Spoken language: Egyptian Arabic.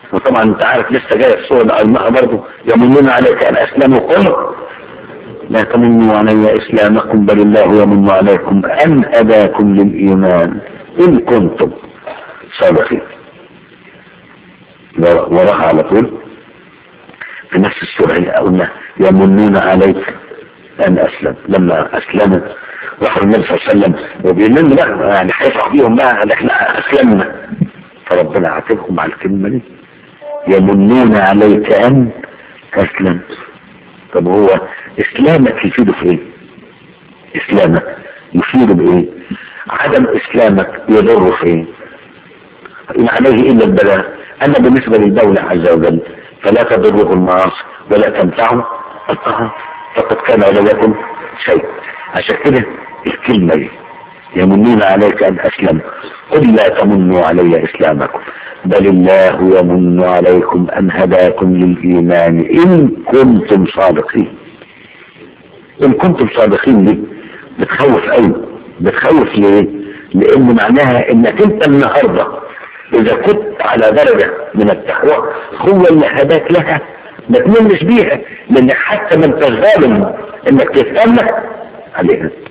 وطبعا انت عارف لسه جايه الصورة اللي قلناها برضه يمنون عليك ان اسلموا قل لا تمنوا علي اسلامكم بل الله يمن عليكم ان هداكم للايمان ان كنتم صادقين وراها على طول في نفس السورة اللي قلنا يمنون عليك ان اسلم لما اسلموا راحوا النبي صلى الله عليه وسلم وبيقول بقى يعني هيفرح بيهم بقى ان احنا اسلمنا فربنا عاتبهم على الكلمه دي يمنون عليك ان اسلمت طب هو اسلامك يفيده في ايه اسلامك يفيده بايه عدم اسلامك يضره في ايه ان عليه الا البلاء اما بالنسبه للدوله عز وجل فلا تضره المعاصي ولا تنفعه الطهر فقد كان عليكم شيء عشان كده الكلمة دي يمنون عليك أن أسلم قل لا تمنوا علي إسلامكم بل الله يمن عليكم أن هداكم للإيمان إن كنتم صادقين إن كنتم صادقين دي بتخوف أوي بتخوف ليه؟ لأن معناها إنك أنت النهاردة إذا كنت على درجة من التقوى هو اللي هداك لها ما تمنش بيها لأن حتى ما انت ظالم إنك تتأمل عليها